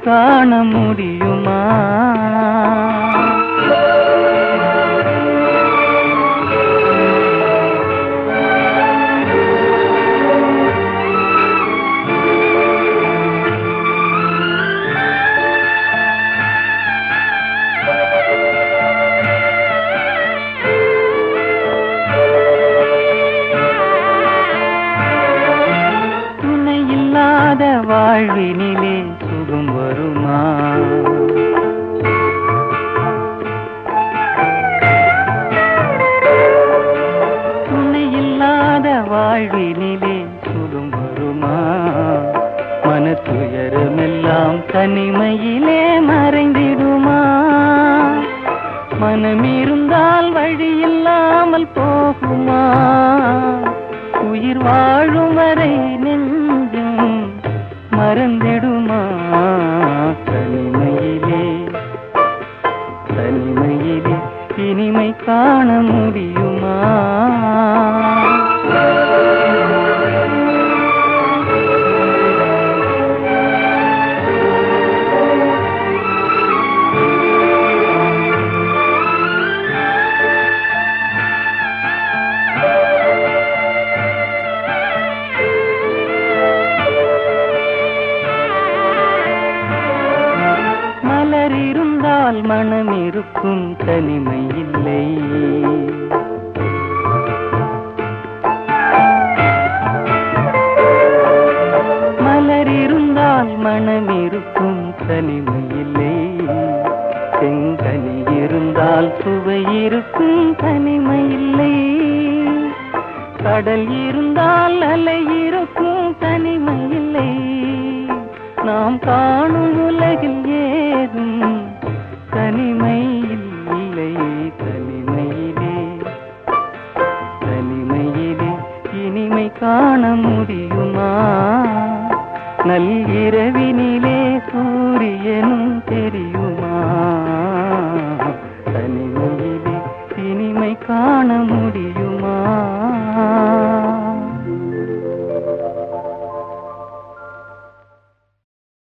காண முடியுமா துணை இல்லாத வாழ்வினிலே சுகம் வருமா துணை இல்லாத வாழ்வினிலே சுகம் வருமா மன துயரமெல்லாம் தனிமையிலே மறைந்திடுமா மனம் இருந்தால் வழி இல்லாமல் போகுமா உயிர் வாழும் வரை நெஞ்சம் மறந்திடுமா தனிமையிலே தனிமையிலே இனிமை காண முடியுமா மலர் இருந்தால் மனம் இருக்கும் தனிமை இல்லை மலர் இருந்தால் மனம் இருக்கும் தனிமை இல்லை செங்கனி இருந்தால் சுவை இருக்கும் தனிமை இல்லை கடல் இருந்தால் அலை இருக்கும் தனிமை இல்லை நாம் காணும் உலகில் ஏதும் தனிமை இல்லை தனிமையிலே தனிமையிலே இனிமை காண முடியுமா நல்கிரவினிலே சூரியனும் தெரியுமா தனிமையிலே இனிமை காண முடியுமா